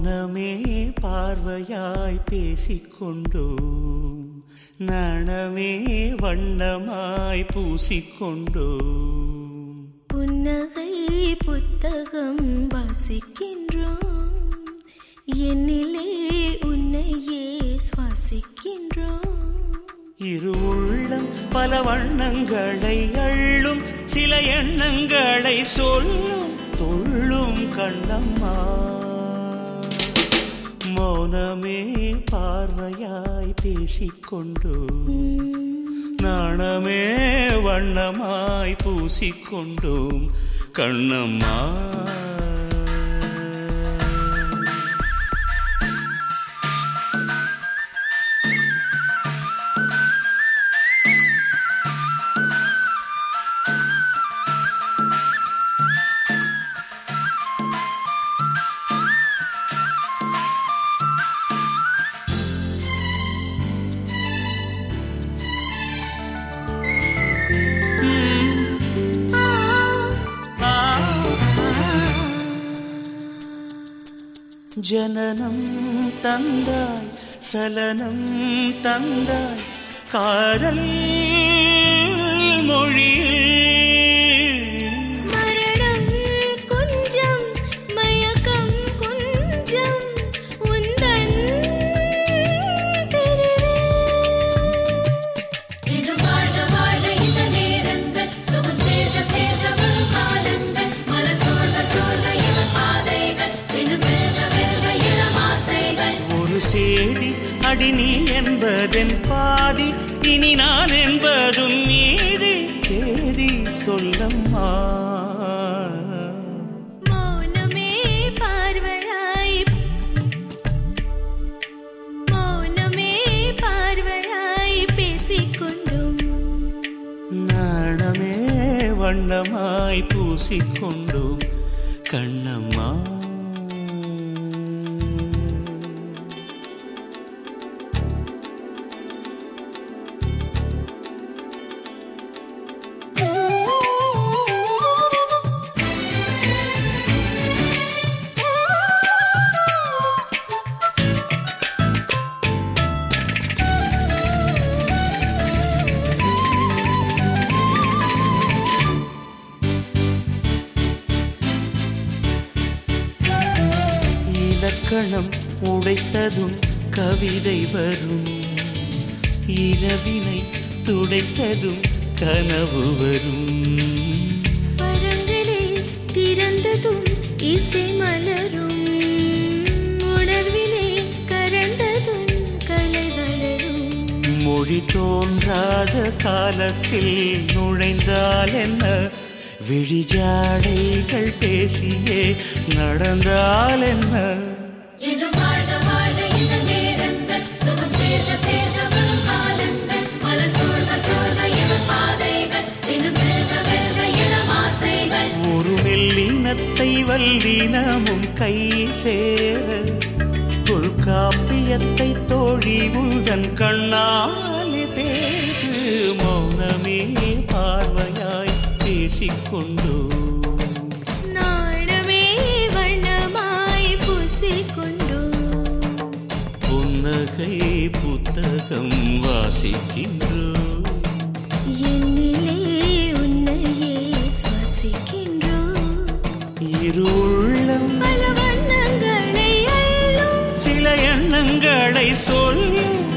மௌனமே பார்வையாய் பேசிக்கொண்டோம் நனமே வண்ணமாய் பூசிக்கொண்டோம் புன்னகை புத்தகம் வாசிக்கின்றோம் என்னிலே உன்னையே சுவாசிக்கின்றோம் இரு உள்ளம் பல வண்ணங்களை அள்ளும் சில எண்ணங்களை சொல்லும் துள்ளும் கண்ணம்மா மௌனமே பார்வையாய் பேசிக்கொண்டோம் நாணமே வண்ணமாய் பூசிக்கொண்டோம் கண்ணம்மா ஜனனம் தந்தாய் சலனம் தந்தாய் காதல் மொழியில் மரணம் கொஞ்சம் மயக்கம் கொஞ்சம் உந்தன் இன்று வாழ வாழ இந்த நேரங்கள் சுகம் சேர்க்க சேர்க்க வரும் காலங்கள் மலர் சூழ்க சூழ்க இவன் பாதைகள் தினம் வெல்க வெல்க இளம் ஆசைகள் ஒரு சேதி அடி நீ என்பதென் பாதி இனி நான் என்பதும் நீதி தேதி சொல்லம்மா மௌனமே பார்வையாய் மௌனமே பார்வையாய் பேசிக்கொண்டும் நாணமே வண்ணமாய் பூசிக்கொண்டோம் கண்ணம்மா இலக்கணம் உடைத்ததும் கவிதை வரும் இரவினை துடைத்ததும் கனவு வரும் ஸ்வரங்களே திறந்ததும் இசை மலரும் உணர்விலே கரந்ததும் கலை வளரும் மொழி தோன்றாத காலத்தில் நுழைந்தால் என்ன விழிஜாடைகள் பேசியே நடந்தால் என்ன இன்று வாழ வாழ இந்த நேரங்கள் சுகம் சேர்க்க சேர்க்க வரும் காலங்கள் மலர் சூழ்க சூழ்க இவன் பாதைகள் தினம் வெல்க வெல்க இளம் ஆசைகள் ஒரு மெல்லினத்தை வல்லினமும் கை சேர தொல்காப்பியத்தை தோழி உள்தன் கண்ணாலே பேசு மௌனமே பார்வையாய் பேசிக்கொண்டோ நாணமே வண்ணமாய் பூசிக்கொண்டோம் புன்னகை புத்தகம் வாசிக்கின்றோம் என்னிலே உன்னையே சுவாசிக்கின்றோம் இருள்ளம் பல வண்ணங்களை அள்ளும் சில எண்ணங்களை சொல்லும்